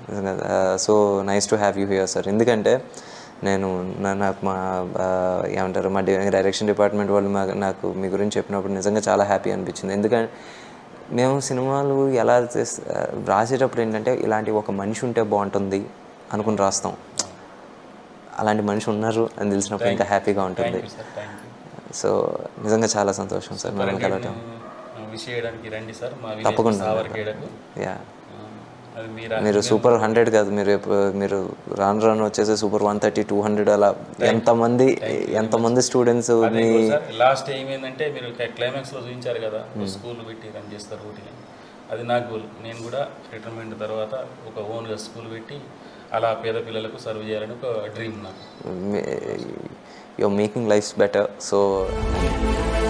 So nice to have you here sir ఎందుకంటే నేను నా- నాకు మా ఆ, ఏమంటారు మా డైరెక్షన్ డిపార్ట్మెంట్ వాళ్ళు మా నాకు మీ గురించి చెప్పినప్పుడు నిజంగా చాలా హ్యాపీ అనిపించింది ఎందుకంటే మేము సినిమాలు ఎలా చేస్- ఆ, రాసేటప్పుడు ఏంటంటే ఇలాంటి ఒక మనిషి ఉంటే బాగుంటుంది అనుకుని రాస్తాం అలాంటి మనిషి ఉన్నారు అని తెలిసినప్పుడు ఇంకా హ్యాపీగా ఉంటుంది సార్ థ్యాంక్ యూ సో నిజంగా చాలా సంతోషం సార్ మిమ్మల్ని కలవటం విష్ చేయడానికి రండి సార్ మా విలేజ్ తప్పకుండా. సావర్కేడకు యా ఆ, అది మీరు మీరు సూపర్ హండ్రెడ్ కాదు మీరు ఎప్పు- మీరు రాను రాను వచ్చేసి super one thirty two hundred అలా ఎంతమంది ఎంతమంది స్టూడెంట్స్ మీ సార్ లాస్ట్ ఏమైందంటే మీరు క్లైమాక్స్ లో చూపించారు కదా స్కూల్ పెట్టి రన్ చేస్తారు ఊటీని అది నా గోల్ నేను కూడా రిటైర్మెంట్ తర్వాత ఒక ఓన్గా స్కూల్ పెట్టి అలా పేద పిల్లలకు సర్వ్ చేయాలని ఒక డ్రీమ్ నాకు your making lifes better so